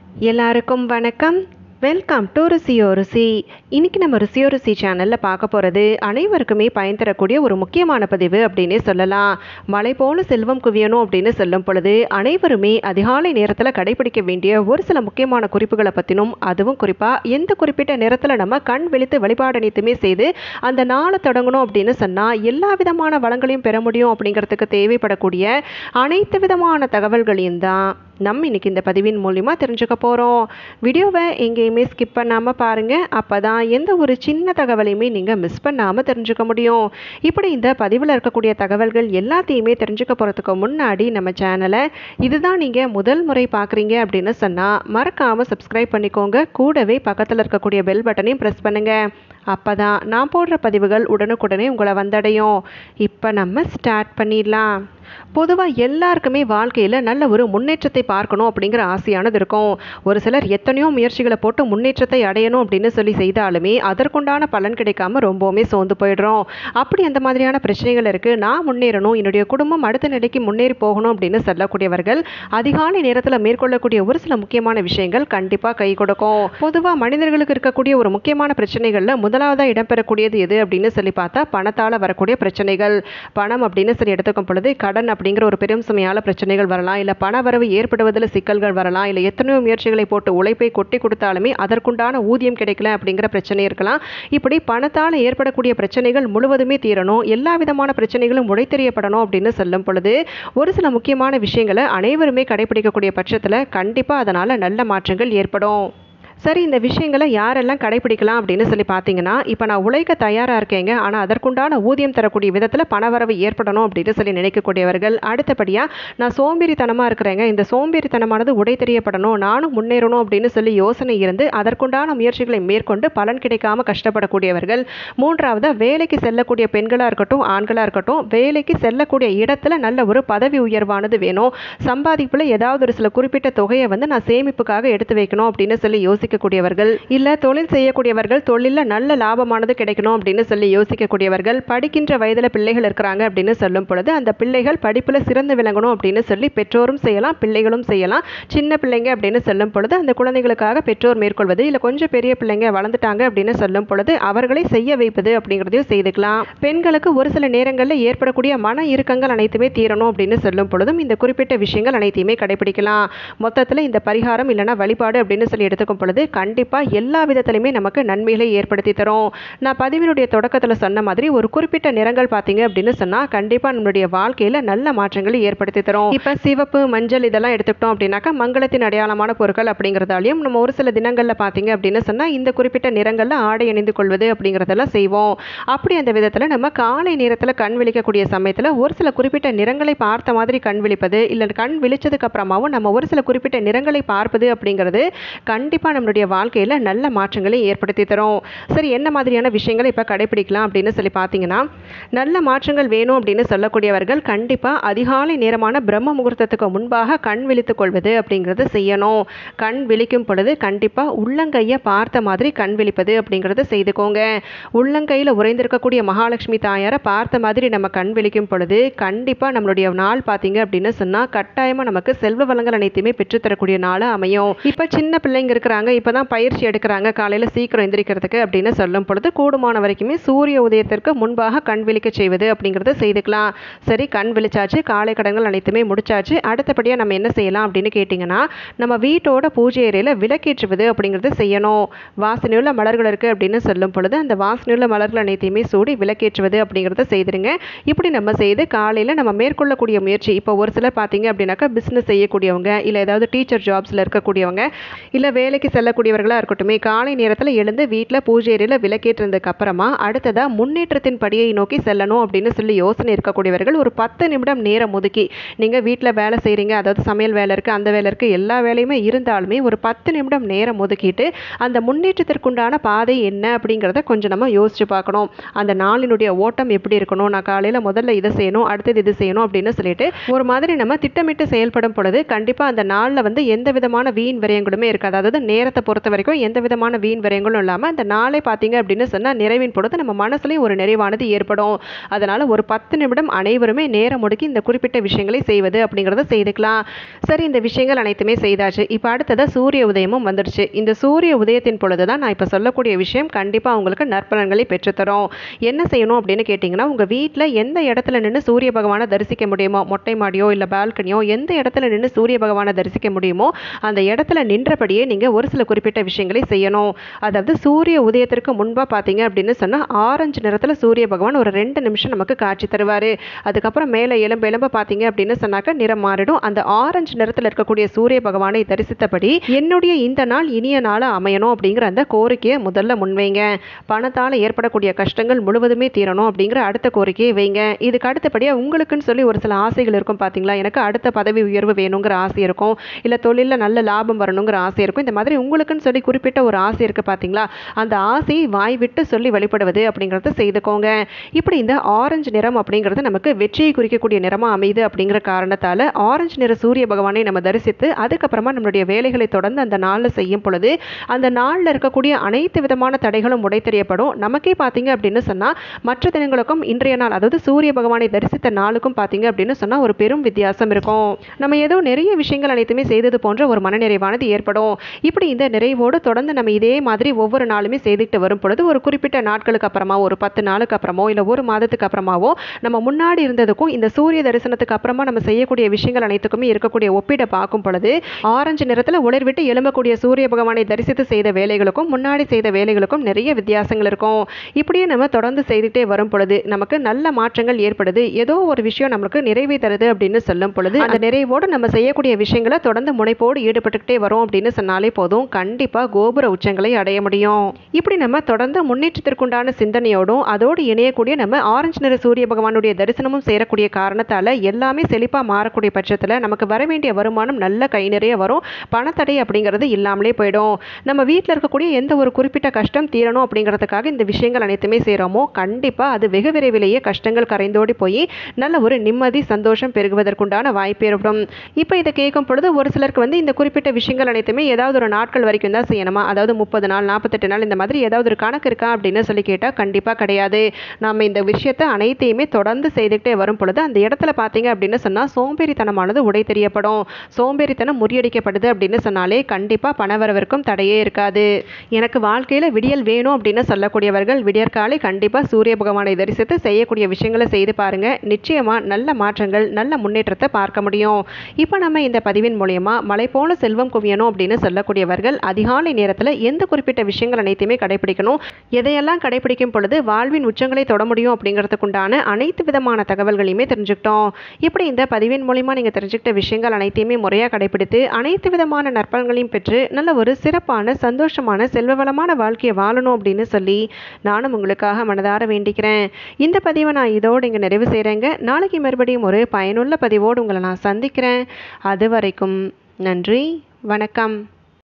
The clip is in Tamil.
எல்லாருக்கும் வணக்கம் வெல்கம் டு ருசியோ ருசி இன்னைக்கு நம்ம ருசியோ ருசி சேனலில் பார்க்க போகிறது அனைவருக்குமே பயன் தரக்கூடிய ஒரு முக்கியமான பதிவு அப்படின்னே சொல்லலாம் மலை போல செல்வம் குவியணும் அப்படின்னு சொல்லும் பொழுது அனைவருமே அதிகாலை நேரத்தில் கடைபிடிக்க வேண்டிய ஒரு சில முக்கியமான குறிப்புகளை பற்றினும் அதுவும் குறிப்பாக எந்த குறிப்பிட்ட நேரத்தில் நம்ம கண் விழித்து வழிபாடு அனைத்துமே செய்து அந்த நாளை தொடங்கணும் அப்படின்னு சொன்னால் எல்லா விதமான வளங்களையும் பெற முடியும் அப்படிங்கிறதுக்கு தேவைப்படக்கூடிய அனைத்து விதமான தகவல்களையும் தான் நம்ம இன்னைக்கு இந்த பதிவின் மூலிமா தெரிஞ்சுக்க போகிறோம் வீடியோவை எங்கேயுமே ஸ்கிப் பண்ணாமல் பாருங்கள் அப்போ தான் எந்த ஒரு சின்ன தகவலையுமே நீங்கள் மிஸ் பண்ணாமல் தெரிஞ்சுக்க முடியும் இப்படி இந்த பதிவில் இருக்கக்கூடிய தகவல்கள் எல்லாத்தையுமே தெரிஞ்சுக்க போகிறதுக்கு முன்னாடி நம்ம சேனலை இதுதான் நீங்கள் முதல் முறை பார்க்குறீங்க அப்படின்னு சொன்னால் மறக்காமல் சப்ஸ்கிரைப் பண்ணிக்கோங்க கூடவே பக்கத்தில் இருக்கக்கூடிய பெல் பட்டனையும் ப்ரெஸ் பண்ணுங்கள் அப்போ தான் நான் போடுற பதிவுகள் உடனுக்குடனே உங்களை வந்தடையும் இப்போ நம்ம ஸ்டார்ட் பண்ணிடலாம் பொதுவாக எல்லாருக்குமே வாழ்க்கையில் நல்ல ஒரு முன்னேற்றத்தை பார்க்கணும் அப்படிங்கிற ஆசையானது இருக்கும் ஒரு சிலர் எத்தனையோ முயற்சிகளை போட்டு முன்னேற்றத்தை அடையணும் அப்படின்னு சொல்லி செய்தாலுமே அதற்குண்டான பலன் கிடைக்காம ரொம்பவுமே சோர்ந்து போயிடுறோம் அப்படி அந்த மாதிரியான பிரச்சனைகள் இருக்குது நான் முன்னேறணும் என்னுடைய குடும்பம் அடுத்த நிலைக்கு முன்னேறி போகணும் அப்படின்னு சொல்லக்கூடியவர்கள் அதிகாலை நேரத்தில் மேற்கொள்ளக்கூடிய ஒரு சில முக்கியமான விஷயங்கள் கண்டிப்பாக கை கொடுக்கும் பொதுவாக மனிதர்களுக்கு இருக்கக்கூடிய ஒரு முக்கியமான பிரச்சனைகளில் முதலாவதாக இடம்பெறக்கூடியது எது அப்படின்னு சொல்லி பார்த்தா பணத்தால் வரக்கூடிய பிரச்சனைகள் பணம் அப்படின்னு சொல்லி எடுத்துக்கும் பொழுது கடன் அப்படிங்கிற ஒரு பெரும் சுமையால் பிரச்சனைகள் வரலாம் இல்லை பண வரவு ஏற்படுவதில் சிக்கல்கள் வரலாம் இல்லை எத்தனையோ முயற்சிகளை போட்டு உழைப்பை கொட்டி கொடுத்தாலுமே அதற்குண்டான ஊதியம் கிடைக்கல அப்படிங்கிற பிரச்சனை இருக்கலாம் இப்படி பணத்தால் ஏற்படக்கூடிய பிரச்சனைகள் முழுவதுமே தீரணும் எல்லா விதமான பிரச்சனைகளும் உடைத்தெறியப்படணும் அப்படின்னு சொல்லும் பொழுது ஒரு சில முக்கியமான விஷயங்களை அனைவருமே கடைபிடிக்கக்கூடிய பட்சத்தில் கண்டிப்பாக அதனால் நல்ல மாற்றங்கள் ஏற்படும் சரி இந்த விஷயங்களை யாரெல்லாம் கடைபிடிக்கலாம் அப்படின்னு சொல்லி பார்த்தீங்கன்னா இப்போ நான் உழைக்க தயாராக இருக்கேங்க ஆனால் அதற்குண்டான ஊதியம் தரக்கூடிய விதத்தில் பணவரவு ஏற்படணும் அப்படின்னு சொல்லி நினைக்கக்கூடியவர்கள் அடுத்தபடியாக நான் சோம்பேறித்தனமாக இருக்கிறேங்க இந்த சோம்பேறித்தனமானது உடை தெரியப்படணும் நானும் முன்னேறணும் அப்படின்னு சொல்லி யோசனை இருந்து அதற்குண்டான முயற்சிகளை மேற்கொண்டு பலன் கிடைக்காம கஷ்டப்படக்கூடியவர்கள் மூன்றாவது வேலைக்கு செல்லக்கூடிய பெண்களாக இருக்கட்டும் ஆண்களாக இருக்கட்டும் வேலைக்கு செல்லக்கூடிய இடத்துல நல்ல ஒரு பதவி உயர்வானது வேணும் சம்பாதிப்பில் ஏதாவது ஒரு சில குறிப்பிட்ட தொகையை வந்து நான் சேமிப்புக்காக எடுத்து வைக்கணும் அப்படின்னு சொல்லி யோசிக்கக்கூடியவர்கள் இல்லை தொழில் செய்யக்கூடியவர்கள் தொழிலில் நல்ல லாபமானது கிடைக்கணும் அப்படின்னு சொல்லி யோசிக்கக்கூடியவர்கள் படிக்கின்ற வயதில் பிள்ளைகள் இருக்கிறாங்க அப்படின்னு சொல்லும் பொழுது அந்த பிள்ளைகள் படிப்பில் சிறந்து விளங்கணும் அப்படின்னு சொல்லி பெற்றோரும் செய்யலாம் பிள்ளைகளும் செய்யலாம் சின்ன பிள்ளைங்க அப்படின்னு சொல்லும் பொழுது அந்த குழந்தைகளுக்காக பெற்றோர் மேற்கொள்வது இல்லை கொஞ்சம் பெரிய பிள்ளைங்க வளர்ந்துட்டாங்க அப்படின்னு சொல்லும் பொழுது அவர்களை செய்ய வைப்பது அப்படிங்கிறதையும் செய்துக்கலாம் பெண்களுக்கு ஒரு சில நேரங்களில் ஏற்படக்கூடிய மன இறுக்கங்கள் அனைத்துமே தீரணும் அப்படின்னு சொல்லும் பொழுதும் இந்த குறிப்பிட்ட விஷயங்கள் அனைத்தையுமே கடைபிடிக்கலாம் மொத்தத்தில் இந்த பரிகாரம் இல்லைனா வழிபாடு அப்படின்னு சொல்லி எடுத்துக்கும் பொழுது கண்டிப்பாக எல்லா விதத்திலையுமே நமக்கு நன்மைகளை ஏற்படுத்தி தரும் நான் பதிவினுடைய தொடக்கத்தில் சொன்ன மாதிரி ஒரு குறிப்பிட்ட நிறங்கள் பார்த்தீங்க அப்படின்னு சொன்னால் கண்டிப்பாக நம்மளுடைய வாழ்க்கையில் நல்ல மாற்றங்களை ஏற்படுத்தி தரும் இப்போ சிவப்பு மஞ்சள் இதெல்லாம் எடுத்துக்கிட்டோம் அப்படின்னாக்கா மங்களத்தின் அடையாளமான பொருட்கள் அப்படிங்கிறதாலையும் நம்ம ஒரு சில தினங்களில் பார்த்தீங்க அப்படின்னு சொன்னால் இந்த குறிப்பிட்ட நிறங்களில் ஆடை அணிந்து கொள்வது அப்படிங்கிறதெல்லாம் செய்வோம் அப்படி அந்த விதத்தில் நம்ம காலை நேரத்தில் கண் விழிக்கக்கூடிய சமயத்தில் ஒரு சில குறிப்பிட்ட நிறங்களை பார்த்த மாதிரி கண் விழிப்பது இல்லை கண் விழிச்சதுக்கு அப்புறமாவும் நம்ம ஒரு சில குறிப்பிட்ட நிறங்களை பார்ப்பது அப்படிங்கிறது கண்டிப்பாக நம்மளுடைய வாழ்க்கையில் நல்ல மாற்றங்களை ஏற்படுத்தி தரும் சரி என்ன மாதிரியான விஷயங்களை இப்போ கடைபிடிக்கலாம் அப்படின்னு சொல்லி பார்த்தீங்கன்னா நல்ல மாற்றங்கள் வேணும் அப்படின்னு சொல்லக்கூடியவர்கள் கண்டிப்பாக அதிகாலை நேரமான பிரம்ம முகூர்த்தத்துக்கு முன்பாக கண் விழித்துக் கொள்வது அப்படிங்கிறது செய்யணும் கண் விழிக்கும் பொழுது கண்டிப்பாக உள்ளங்கையை பார்த்த மாதிரி கண் விழிப்பது அப்படிங்கிறத செய்துக்கோங்க உள்ளங்கையில் உறைந்திருக்கக்கூடிய மகாலட்சுமி தாயாரை பார்த்த மாதிரி நம்ம கண் விழிக்கும் பொழுது கண்டிப்பாக நம்மளுடைய நாள் பார்த்தீங்க அப்படின்னு சொன்னால் கட்டாயமாக நமக்கு செல்வ வளங்கள் அனைத்தையுமே பெற்றுத்தரக்கூடிய நாளாக அமையும் இப்போ சின்ன பிள்ளைங்க இருக்கிறாங்க இப்போ தான் பயிற்சி எடுக்கிறாங்க காலையில் சீக்கிரம் எந்திரிக்கிறதுக்கு அப்படின்னு சொல்லும் பொழுது கூடுமான வரைக்குமே சூரிய உதயத்திற்கு முன்பாக கண் விழிக்க செய்வது அப்படிங்கிறத செய்துக்கலாம் சரி கண் விழிச்சாச்சு காலை கடன்கள் அனைத்துமே முடிச்சாச்சு அடுத்தபடியாக நம்ம என்ன செய்யலாம் அப்படின்னு கேட்டிங்கன்னா நம்ம வீட்டோட பூஜை அறையில் விளக்கேற்றுவது அப்படிங்கிறது செய்யணும் வாசனையுள்ள மலர்கள் இருக்குது அப்படின்னு சொல்லும் பொழுது அந்த வாசனையுள்ள மலர்கள் அனைத்தையுமே சூடி விளக்கேற்றுவது அப்படிங்கிறத செய்திருங்க இப்படி நம்ம செய்து காலையில் நம்ம மேற்கொள்ளக்கூடிய முயற்சி இப்போ ஒரு சிலர் பார்த்தீங்க அப்படின்னாக்கா பிஸ்னஸ் செய்யக்கூடியவங்க இல்லை ஏதாவது டீச்சர் ஜாப்ஸில் இருக்கக்கூடியவங்க இல்லை வேலைக்கு செல்லக்கூடியவர்களாக இருக்கட்டுமே காலை நேரத்தில் எழுந்து வீட்டில் பூஜை அறையில் விளக்கேற்றினதுக்கு அப்புறமா அடுத்ததாக முன்னேற்றத்தின் படியை நோக்கி செல்லணும் அப்படின்னு சொல்லி யோசனை இருக்கக்கூடியவர்கள் ஒரு பத்து நிமிடம் நேரம் ஒதுக்கி நீங்கள் வீட்டில் வேலை செய்கிறீங்க அதாவது சமையல் வேலை இருக்குது அந்த வேலை இருக்குது எல்லா வேலையுமே இருந்தாலுமே ஒரு பத்து நிமிடம் நேரம் ஒதுக்கிட்டு அந்த முன்னேற்றத்திற்குண்டான பாதை என்ன அப்படிங்கிறத கொஞ்சம் நம்ம யோசிச்சு பார்க்கணும் அந்த நாளினுடைய ஓட்டம் எப்படி இருக்கணும் நான் காலையில் முதல்ல இதை செய்யணும் அடுத்தது இது செய்யணும் அப்படின்னு சொல்லிட்டு ஒரு மாதிரி நம்ம திட்டமிட்டு செயல்படும் பொழுது கண்டிப்பாக அந்த நாளில் வந்து எந்த விதமான வீண் விரயங்களுமே இருக்காது அதாவது நேர நேரத்தை பொறுத்த வரைக்கும் எந்த விதமான வீண் விரயங்களும் இல்லாமல் அந்த நாளை பார்த்தீங்க அப்படின்னு சொன்னால் நிறைவின் பொழுது நம்ம மனசுலேயும் ஒரு நிறைவானது ஏற்படும் அதனால் ஒரு பத்து நிமிடம் அனைவருமே நேரம் ஒதுக்கி இந்த குறிப்பிட்ட விஷயங்களை செய்வது அப்படிங்கிறத செய்துக்கலாம் சரி இந்த விஷயங்கள் அனைத்துமே செய்தாச்சு இப்போ அடுத்ததாக சூரிய உதயமும் வந்துடுச்சு இந்த சூரிய உதயத்தின் பொழுது தான் நான் இப்போ சொல்லக்கூடிய விஷயம் கண்டிப்பாக உங்களுக்கு நற்பலன்களை பெற்றுத்தரும் என்ன செய்யணும் அப்படின்னு கேட்டிங்கன்னா உங்கள் வீட்டில் எந்த இடத்துல நின்று சூரிய பகவானை தரிசிக்க முடியுமோ மொட்டை மாடியோ இல்லை பால்கனியோ எந்த இடத்துல நின்று சூரிய பகவானை தரிசிக்க முடியுமோ அந்த இடத்துல நின்றபடியே நீங்கள் ஒரு சில குறிப்பிட்ட விஷயங்களை செய்யணும் அதாவது சூரிய உதயத்திற்கு முன்பாக பார்த்தீங்க அப்படின்னு சொன்னால் ஆரஞ்சு நிறத்தில் சூரிய பகவான் ஒரு ரெண்டு நிமிஷம் நமக்கு காட்சி தருவார் அதுக்கப்புறம் மேலே எலும்பு எலும்பு பார்த்தீங்க அப்படின்னு சொன்னாக்க நிறம் மாறிடும் அந்த ஆரஞ்சு நிறத்தில் இருக்கக்கூடிய சூரிய பகவானை தரிசித்தபடி என்னுடைய இந்த நாள் இனிய நாளாக அமையணும் அப்படிங்கிற அந்த கோரிக்கையை முதல்ல முன்வைங்க பணத்தால் ஏற்படக்கூடிய கஷ்டங்கள் முழுவதுமே தீரணும் அப்படிங்கிற அடுத்த கோரிக்கையை வைங்க இதுக்கு அடுத்தபடியாக உங்களுக்குன்னு சொல்லி ஒரு சில ஆசைகள் இருக்கும் பார்த்தீங்களா எனக்கு அடுத்த பதவி உயர்வு வேணுங்கிற ஆசை இருக்கும் இல்லை தொழிலில் நல்ல லாபம் வரணுங்கிற ஆசை இருக்கும் இந்த மாதிரி உங்களுக்குன்னு சொல்லி குறிப்பிட்ட ஒரு ஆசை இருக்குது பார்த்தீங்களா அந்த ஆசையை வாய் விட்டு சொல்லி வழிபடுவது அப்படிங்கிறத செய்துக்கோங்க இப்படி இந்த ஆரஞ்சு நிறம் அப்படிங்கிறது நமக்கு வெற்றியை குறிக்கக்கூடிய நிறமாக அமையுது அப்படிங்கிற காரணத்தால் ஆரஞ்சு நிற சூரிய பகவானை நம்ம தரிசித்து அதுக்கப்புறமா நம்மளுடைய வேலைகளை தொடர்ந்து அந்த நாளில் செய்யும் பொழுது அந்த நாளில் இருக்கக்கூடிய அனைத்து விதமான தடைகளும் உடைத்தெறியப்படும் நமக்கே பார்த்தீங்க அப்படின்னு சொன்னால் மற்ற தினங்களுக்கும் இன்றைய நாள் அதாவது சூரிய பகவானை தரிசித்த நாளுக்கும் பார்த்தீங்க அப்படின்னு சொன்னால் ஒரு பெரும் வித்தியாசம் இருக்கும் நம்ம ஏதோ நிறைய விஷயங்கள் அனைத்துமே செய்தது போன்ற ஒரு மனநிறைவானது ஏற்படும் இப்படி இந்த நிறைவோடு தொடர்ந்து நம்ம இதே மாதிரி ஒவ்வொரு நாளுமே செய்துக்கிட்டு வரும் பொழுது ஒரு குறிப்பிட்ட நாட்களுக்கு அப்புறமா ஒரு பத்து நாளுக்கு அப்புறமோ இல்லை ஒரு மாதத்துக்கு அப்புறமாவோ நம்ம முன்னாடி இருந்ததுக்கும் இந்த சூரிய தரிசனத்துக்கு அப்புறமா நம்ம செய்யக்கூடிய விஷயங்கள் அனைத்துக்குமே இருக்கக்கூடிய ஒப்பீடை பார்க்கும் பொழுது ஆரஞ்சு நிறத்தில் உளிர்விட்டு எழும்பக்கூடிய சூரிய பகவானை தரிசித்து செய்த வேலைகளுக்கும் முன்னாடி செய்த வேலைகளுக்கும் நிறைய வித்தியாசங்கள் இருக்கும் இப்படியே நம்ம தொடர்ந்து செய்துட்டே வரும் பொழுது நமக்கு நல்ல மாற்றங்கள் ஏற்படுது ஏதோ ஒரு விஷயம் நமக்கு நிறைவை தருது அப்படின்னு சொல்லும் பொழுது அந்த நிறைவோடு நம்ம செய்யக்கூடிய விஷயங்களை தொடர்ந்து முனைப்போடு ஈடுபட்டுக்கிட்டே வரோம் அப்படின்னு சொன்னாலே போதும் கண்டிப்பாக கோபுர உச்சங்களை அடைய முடியும் இப்படி நம்ம தொடர்ந்து முன்னேற்றத்திற்குண்டான சிந்தனையோடும் அதோடு இணையக்கூடிய நம்ம ஆரஞ்சு நிற சூரிய பகவானுடைய தரிசனமும் சேரக்கூடிய காரணத்தால் எல்லாமே செழிப்பாக மாறக்கூடிய பட்சத்தில் நமக்கு வர வேண்டிய வருமானம் நல்ல கை நிறைய வரும் பணத்தடை அப்படிங்கிறது இல்லாமலே போயிடும் நம்ம வீட்டில் இருக்கக்கூடிய எந்த ஒரு குறிப்பிட்ட கஷ்டம் தீரணும் அப்படிங்கிறதுக்காக இந்த விஷயங்கள் அனைத்துமே செய்கிறோமோ கண்டிப்பாக அது வெகு விரைவிலேயே கஷ்டங்கள் கரைந்தோடி போய் நல்ல ஒரு நிம்மதி சந்தோஷம் பெருகுவதற்குண்டான வாய்ப்பு ஏற்படும் இப்போ இதை கேட்கும் பொழுது ஒரு சிலருக்கு வந்து இந்த குறிப்பிட்ட விஷயங்கள் அனைத்துமே ஏதாவது ஒரு நாட்கள் வரைக்கும் தான் செய்யணுமா அதாவது முப்பது நாள் நாற்பத்தெட்டு நாள் இந்த மாதிரி ஏதாவது ஒரு கணக்கு இருக்கா அப்படின்னு சொல்லி கேட்டால் கண்டிப்பாக கிடையாது நம்ம இந்த விஷயத்தை அனைத்தையுமே தொடர்ந்து செய்துக்கிட்டே வரும் பொழுது அந்த இடத்துல பார்த்தீங்க அப்படின்னு சொன்னால் சோம்பேறித்தனமானது உடை தெரியப்படும் சோம்பேறித்தனம் முறியடிக்கப்படுது அப்படின்னு சொன்னாலே கண்டிப்பாக பணவரவிற்கும் தடையே இருக்காது எனக்கு வாழ்க்கையில் விடியல் வேணும் அப்படின்னு சொல்லக்கூடியவர்கள் விடியற்காலை கண்டிப்பாக சூரிய பகவானை தரிசித்து செய்யக்கூடிய விஷயங்களை செய்து பாருங்கள் நிச்சயமாக நல்ல மாற்றங்கள் நல்ல முன்னேற்றத்தை பார்க்க முடியும் இப்போ நம்ம இந்த பதிவின் மூலயமா மலை போல செல்வம் குவியணும் அப்படின்னு சொல்லக்கூடியவர்கள் அதிகாலை நேரத்தில் எந்த குறிப்பிட்ட விஷயங்கள் அனைத்தையுமே கடைபிடிக்கணும் எதையெல்லாம் கடைபிடிக்கும் பொழுது வாழ்வின் உச்சங்களை தொட முடியும் அப்படிங்கிறதுக்குண்டான அனைத்து விதமான தகவல்களையுமே தெரிஞ்சுக்கிட்டோம் இப்படி இந்த பதிவின் மூலிமா நீங்கள் தெரிஞ்சுக்கிட்ட விஷயங்கள் அனைத்தையுமே முறையாக கடைபிடித்து அனைத்து விதமான நற்பலன்களையும் பெற்று நல்ல ஒரு சிறப்பான சந்தோஷமான செல்வ வளமான வாழ்க்கையை வாழணும் அப்படின்னு சொல்லி நானும் உங்களுக்காக மனதார வேண்டிக்கிறேன் இந்த பதிவை நான் இதோடு இங்கே நிறைவு செய்கிறேங்க நாளைக்கு மறுபடியும் ஒரு பயனுள்ள பதிவோடு உங்களை நான் சந்திக்கிறேன் அது வரைக்கும் நன்றி வணக்கம்